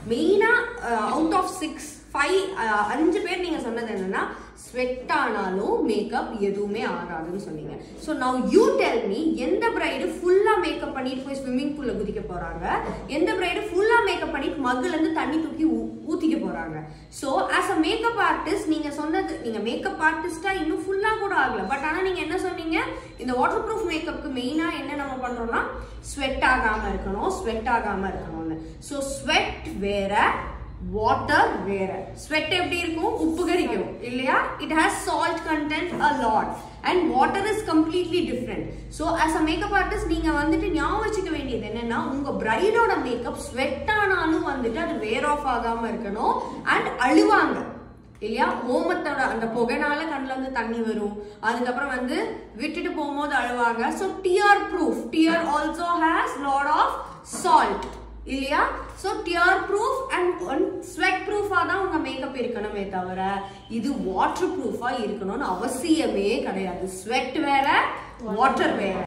மெயினா out of six five அஞ்சு பேர் நீங்க சொன்னது என்னன்னா ஸ்வெட் ஆனாலும் மேக்கப் எதுவுமே ஆகாதுன்னு சொன்னீங்க so now you tell me எந்த பிரைடு ஃபுல்லா மேக்கப் பண்ணிட்டு போய் ஸ்விம்மிங் பூல்ல குதிக்க போறாங்க எந்த பிரைடு ஃபுல்லா மேக்கப் பண்ணிட்டு மக்குல இருந்து தண்ணி தூக்கி ஊ- ஊத்திக்க போறாங்க so as a makeup artist நீங்க சொன்னது நீங்க மேக்கப் ஆர்டிஸ்டா இன்னும் ஃபுல்லா கூட ஆகல பட் ஆனா நீங்க என்ன சொன்னீங்க இந்த வாட்டர் ப்ரூஃப் மேக்கப்புக்கு மெயினா என்ன நம்ம பண்றோம்னா ஸ்வெட் ஆகாம இருக்கணும் ஸ்வெட் ஆகாம இருக்கணும்னு ஸோ ஸ்வெட் வேற வாட்டர் வேற ஸ்வெட் எப்படி இருக்கும் உப்பு கரிக்கும் இல்லையா it has salt content a lot and water is completely different so as a makeup artist நீங்க வந்துட்டு ஞாபகம் வச்சுக்க வேண்டியது என்னன்னா உங்க பிரைடோட மேக்கப் ஸ்வெட் ஆனாலும் வந்துட்டு அது வேர் ஆஃப் ஆகாம இருக்கணும் அண்ட் அழுவாங்க இல்லையா ஹோமத்தோட அந்த புகைனால கண்ணுல இருந்து தண்ணி வரும் அதுக்கப்புறம் வந்து விட்டுட்டு போகும்போது அழுவாங்க so tear proof tear also has lot of salt இல்லையா so tear proof and sweat ப்ரூஃபாக தான் உங்க மேக்கப் இருக்கணுமே தவிர இது வாட்டர் ப்ரூஃபாக இருக்கணும்னு அவசியமே கிடையாது ஸ்வெட் வேற வாட்டர் வேற